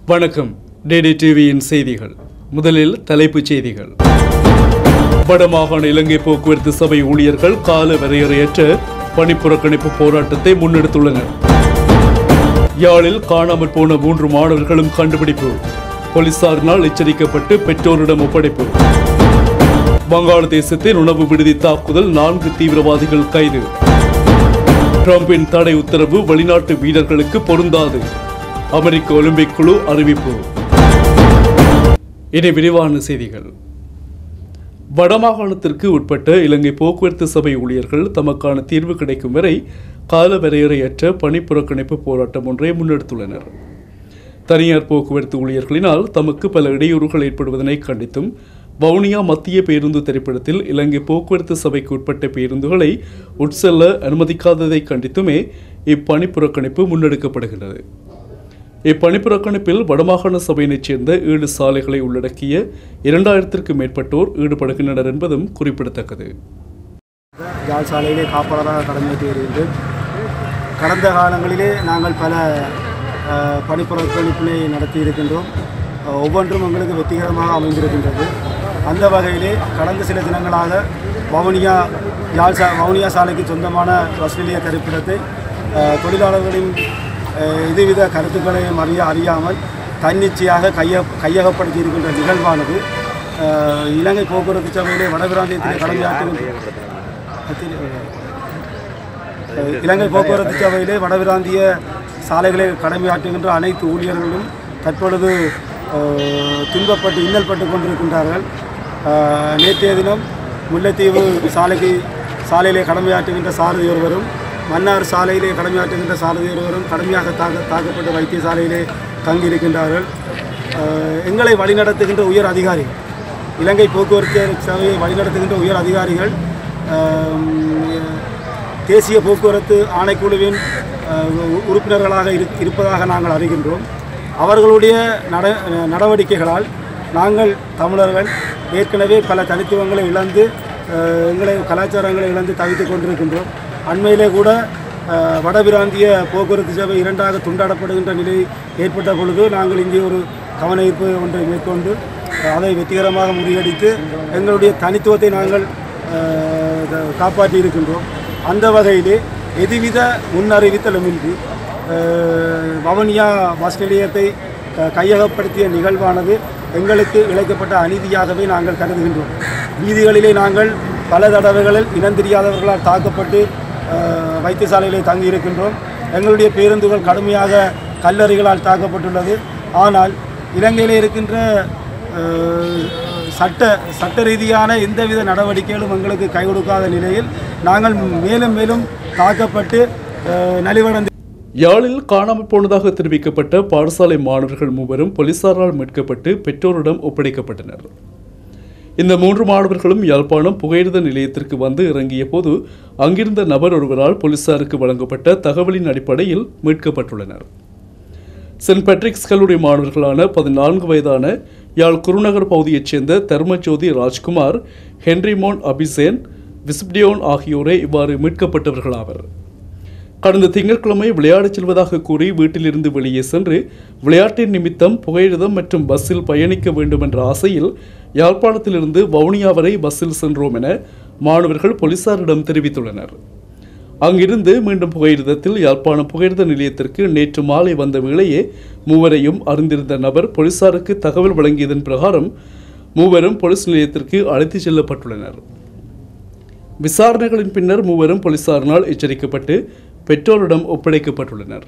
வணக்கம் டிடி டிவியின் செய்திகள் முதலில் தலைப்புச் செய்திகள் வடமாகாண இலங்கை போக்குவரத்து சபை ஊழியர்கள் கால வரையறையற்ற பணிப்புறக்கணிப்பு போராட்டத்தை முன்னெடுத்துள்ளனர் யாழில் காணாமற் போன மூன்று மாணவர்களும் கண்டுபிடிப்பு போலீசாரினால் எச்சரிக்கப்பட்டு பெற்றோரிடம் ஒப்படைப்பு வங்காளதேசத்தில் உணவு விடுதி தாக்குதல் நான்கு தீவிரவாதிகள் கைது ட்ரம்பின் தடை உத்தரவு வெளிநாட்டு வீரர்களுக்கு பொருந்தாது அமெரிக்க ஒலிம்பிக் குழு அறிவிப்பு இனி விரிவான செய்திகள் வடமாகாணத்திற்கு உட்பட்ட இலங்கை போக்குவரத்து சபை ஊழியர்கள் தமக்கான தீர்வு கிடைக்கும் வரை கால வரையறையற்ற பணி புறக்கணிப்பு போராட்டம் ஒன்றை முன்னெடுத்துள்ளனர் தனியார் போக்குவரத்து ஊழியர்களினால் தமக்கு பல இடையூறுகள் ஏற்படுவதனை கண்டித்தும் வவுனியா மத்திய பேருந்து திரைப்படத்தில் இலங்கை போக்குவரத்து சபைக்கு உட்பட்ட பேருந்துகளை உட்செல்ல அனுமதிக்காததை கண்டித்துமே இப்பணி புறக்கணிப்பு முன்னெடுக்கப்படுகிறது இப்பணி புறக்கணிப்பில் வடமாகாண சபையினைச் சேர்ந்த ஏழு சாலைகளை உள்ளடக்கிய இரண்டாயிரத்திற்கும் மேற்பட்டோர் ஈடுபடுகின்றனர் என்பதும் குறிப்பிடத்தக்கது யாழ் சாலையிலே காப்பாளராக கடமையாற்றி வருகின்றேன் கடந்த காலங்களிலே நாங்கள் பல அஹ், பணிப்புறக்கணிப்பினை நடத்தி இருக்கின்றோம் அஹ், ஒவ்வொன்றும் எங்களுக்கு வெற்றிகரமாக அமைந்திருக்கின்றது அந்த வகையிலே கடந்த சில தினங்களாக வவுனியா யாழ் சா வவுனியா சாலைக்கு சொந்தமான பஸ் நிலைய தரிப்பிடத்தை அஹ், தொழிலாளர்களின் அஹ், எதுவித கருத்துக்களையும் அறிய அறியாமல் தன்னிச்சையாக கைய கையகப்படுத்தி இருக்கின்ற நிகழ்வானது அஹ், இலங்கை போக்குவரத்து சபையிலே வடபிராந்தியத்திலே கடமையாற்றுகின்ற அஹ் இலங்கை போக்குவரத்து சபையிலே வடபிராந்திய சாலைகளை கடமையாற்றுகின்ற அனைத்து ஊழியர்களும் தற்பொழுது அஹ், துன்பப்பட்டு இன்னல்பட்டு கொண்டிருக்கின்றார்கள் அஹ், நேற்றைய தினம் முல்லைத்தீவு சாலைக்கு சாலையிலே கடமையாற்றுகின்ற சாரதி ஒருவரும் மன்னார் சாலையிலே கடமையாற்றுகின்ற சாரதி ஒருவரும் கடுமையாக தாக்க தாக்கப்பட்ட வைத்தியசாலையிலே தங்கியிருக்கின்றார்கள் அஹ், எங்களை வழிநடத்துகின்ற உயர் அதிகாரிகள் இலங்கை போக்குவரத்து சபையை வழிநடத்துகின்ற உயர் அதிகாரிகள் அஹ், தேசிய போக்குவரத்து ஆணைக்குழுவின் அஹ், உ- உறுப்பினர்களாக இரு இருப்பதாக நாங்கள் அறிகின்றோம் அவர்களுடைய நட நடவடிக்கைகளால் நாங்கள் தமிழர்கள் ஏற்கனவே பல தனித்துவங்களை இழந்து அஹ், எங்களை கலாச்சாரங்களை இழந்து தவித்துக் கொண்டிருக்கின்றோம் அண்மையிலே கூட அஹ், வடபிராந்திய போக்குவரத்து சேவை இரண்டாக துண்டாடப்படுகின்ற நிலை ஏற்பட்ட பொழுது நாங்கள் இங்கே ஒரு கவன ஈர்ப்பு ஒன்றை மேற்கொண்டு அஹ், அதை வெற்றிகரமாக முறியடித்து எங்களுடைய தனித்துவத்தை நாங்கள் அஹ், க- காப்பாற்றி இருக்கின்றோம் அந்த வகையிலே எதுவித முன்னறிவித்தலுமின்றி அஹ், வவுனியா பஸ் நிலையத்தை க- கையகப்படுத்திய நிகழ்வானது எங்களுக்கு இழைக்கப்பட்ட அநீதியாகவே நாங்கள் கருதுகின்றோம் வீதிகளிலே நாங்கள் பல தடவைகளில் இனந்தெரியாதவர்களால் தாக்கப்பட்டு அஹ், வைத்தியசாலையிலே தங்கியிருக்கின்றோம் எங்களுடைய பேருந்துகள் கடுமையாக கல்லறிகளால் தாக்கப்பட்டுள்ளது ஆனால் இலங்கையில் இருக்கின்ற அஹ், சட்ட சட்ட ரீதியான எந்தவித நடவடிக்கைகளும் எங்களுக்கு கை கொடுக்காத நிலையில் நாங்கள் மேலும் மேலும் தாக்கப்பட்டு அஹ், நலிவடைந்து யாழில் காணாமல் போனதாக தெரிவிக்கப்பட்ட பாடசாலை மாணவர்கள் மூவரும் போலீசாரால் மீட்கப்பட்டு பெற்றோரிடம் ஒப்படைக்கப்பட்டனர் இந்த மூன்று மாணவர்களும் யாழ்ப்பாணம் புகையிரத நிலையத்திற்கு வந்து இறங்கிய போது அங்கிருந்த நபர் ஒருவரால் போலீசாருக்கு வழங்கப்பட்ட தகவலின் அடிப்படையில் மீட்கப்பட்டுள்ளனர் சென்ட் பேட்ரிக்ஸ் கல்லூரி மாணவர்களான பதினான்கு வயதான யாழ் குருநகர் பகுதியைச் சேர்ந்த தர்மஜோதி ராஜ்குமார் ஹென்ரிமோன் அபிசேன் விஸ்ப்டியோன் ஆகியோரே இவ்வாறு மீட்கப்பட்டவர்களாவர் கடந்த திங்கட்கிழமை விளையாடச் செல்வதாக கூறி வீட்டிலிருந்து வெளியே சென்று விளையாட்டின் நிமித்தம் புகையிரதம் மற்றும் பஸ்ஸில் பயணிக்க வேண்டும் என்ற ஆசையில் யாழ்ப்பாணத்திலிருந்து வவுனியா வரை பஸ்ஸில் சென்றோம் என மாணவர்கள் போலீசாரிடம் தெரிவித்துள்ளனர் அங்கிருந்து மீண்டும் புகையிரதத்தில் யாழ்ப்பாணம் புகையிரத நிலையத்திற்கு நேற்று மாலை வந்த வேளையே மூவரையும் அறிந்திருந்த நபர் போலீசாருக்கு தகவல் வழங்கியதன் பிரகாரம் மூவரும் போலீஸ் நிலையத்திற்கு அழைத்துச் செல்லப்பட்டுள்ளனர் விசாரணைகளின் பின்னர் மூவரும் போலீசாரினால் எச்சரிக்கப்பட்டு பெற்றோரிடம் ஒப்படைக்கப்பட்டுள்ளனர்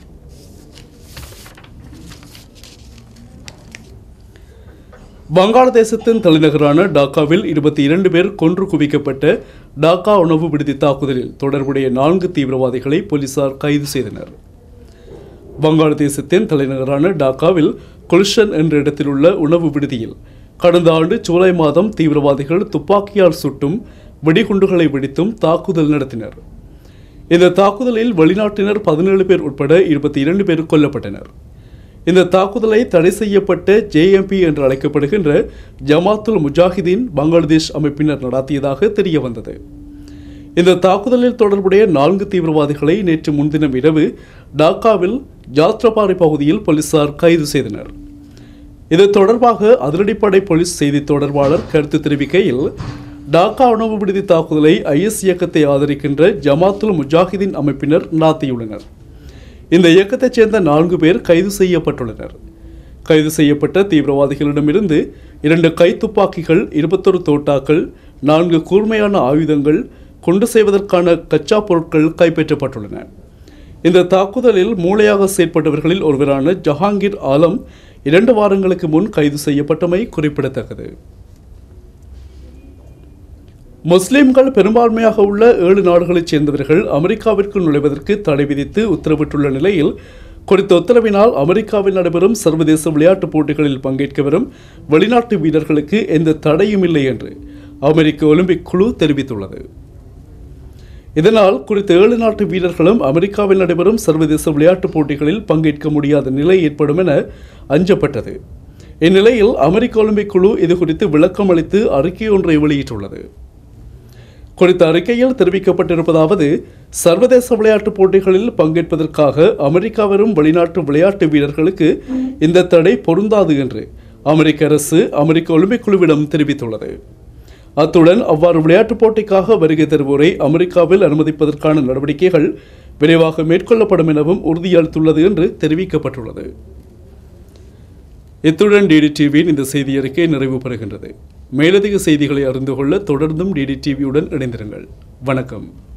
வங்காளதேசத்தின் தலைநகரான டாக்காவில் இருபத்தி இரண்டு பேர் கொன்று குவிக்கப்பட்ட டாக்கா உணவு விடுதி தாக்குதலில் தொடர்புடைய நான்கு தீவிரவாதிகளை போலீசார் கைது செய்தனர் வங்காளதேசத்தின் தலைநகரான டாக்காவில் குல்ஷன் என்ற இடத்தில் உள்ள உணவு விடுதியில் கடந்த ஆண்டு ஜூலை மாதம் தீவிரவாதிகள் துப்பாக்கியால் சுட்டும் வெடிகுண்டுகளை வெடித்தும் தாக்குதல் நடத்தினர் இந்த தாக்குதலில் வெளிநாட்டினர் பதினேழு பேர் உட்பட இருபத்தி இரண்டு பேர் கொல்லப்பட்டனர் இந்த தாக்குதலை தடை செய்யப்பட்ட ஜேஎம்பி என்று அழைக்கப்படுகின்ற ஜமாத்துல் முஜாஹிதீன் பங்களாதேஷ் அமைப்பினர் நடாத்தியதாக தெரிய வந்தது இந்த தாக்குதலில் தொடர்புடைய நான்கு தீவிரவாதிகளை நேற்று முன்தினம் இரவு டாக்காவில் ஜாத்ரபாறை பகுதியில் போலீசார் கைது செய்தனர் இது தொடர்பாக அதிரடிப்படை போலீஸ் செய்தி தொடர்பாளர் கருத்து தெரிவிக்கையில் டாக்கா உணவு விடுதி தாக்குதலை ஐஎஸ் இயக்கத்தை ஆதரிக்கின்ற ஜமாத்துல் முஜாஹிதீன் அமைப்பினர் நாத்தியுள்ளனர் இந்த இயக்கத்தைச் சேர்ந்த நான்கு பேர் கைது செய்யப்பட்டுள்ளனர் கைது செய்யப்பட்ட தீவிரவாதிகளிடமிருந்து இரண்டு கைத்துப்பாக்கிகள் இருபத்தொரு தோட்டாக்கள் நான்கு கூர்மையான ஆயுதங்கள் கொண்டு செய்வதற்கான கச்சா பொருட்கள் கைப்பற்றப்பட்டுள்ளன இந்த தாக்குதலில் மூளையாக செயற்பட்டவர்களில் ஒருவரான ஜஹாங்கீர் ஆலம் இரண்டு வாரங்களுக்கு முன் கைது செய்யப்பட்டமை குறிப்பிடத்தக்கது முஸ்லிம்கள் பெரும்பான்மையாக உள்ள ஏழு நாடுகளைச் சேர்ந்தவர்கள் அமெரிக்காவிற்கு நுழைவதற்கு தடை விதித்து உத்தரவிட்டுள்ள நிலையில் குறித்த உத்தரவினால் அமெரிக்காவில் நடைபெறும் சர்வதேச விளையாட்டுப் போட்டிகளில் பங்கேற்க வரும் வெளிநாட்டு வீரர்களுக்கு எந்த தடையும் இல்லை என்று அமெரிக்க ஒலிம்பிக் குழு தெரிவித்துள்ளது இதனால் குறித்த ஏழு நாட்டு வீரர்களும் அமெரிக்காவில் நடைபெறும் சர்வதேச விளையாட்டுப் போட்டிகளில் பங்கேற்க முடியாத நிலை ஏற்படும் என அஞ்சப்பட்டது இந்நிலையில் அமெரிக்க ஒலிம்பிக் குழு இது குறித்து விளக்கம் அளித்து அறிக்கை ஒன்றை வெளியிட்டுள்ளது குறித்த அறிக்கையில் தெரிவிக்கப்பட்டிருப்பதாவது சர்வதேச விளையாட்டுப் போட்டிகளில் பங்கேற்பதற்காக அமெரிக்கா வரும் வெளிநாட்டு விளையாட்டு வீரர்களுக்கு இந்த தடை பொருந்தாது என்று அமெரிக்க அரசு அமெரிக்க ஒலிம்பிக் குழுவிடம் தெரிவித்துள்ளது அத்துடன் அவ்வாறு விளையாட்டுப் போட்டிக்காக வருகை தருவோரை அமெரிக்காவில் அனுமதிப்பதற்கான நடவடிக்கைகள் விரைவாக மேற்கொள்ளப்படும் எனவும் உறுதியளித்துள்ளது என்று தெரிவிக்கப்பட்டுள்ளது இத்துடன் டிடி டிவியின் இந்த செய்தி அறிக்கை நிறைவு பெறுகின்றது மேலதிக செய்திகளை அறிந்து கொள்ள தொடர்ந்தும் டிடி டிவியுடன் இணைந்திருங்கள் வணக்கம்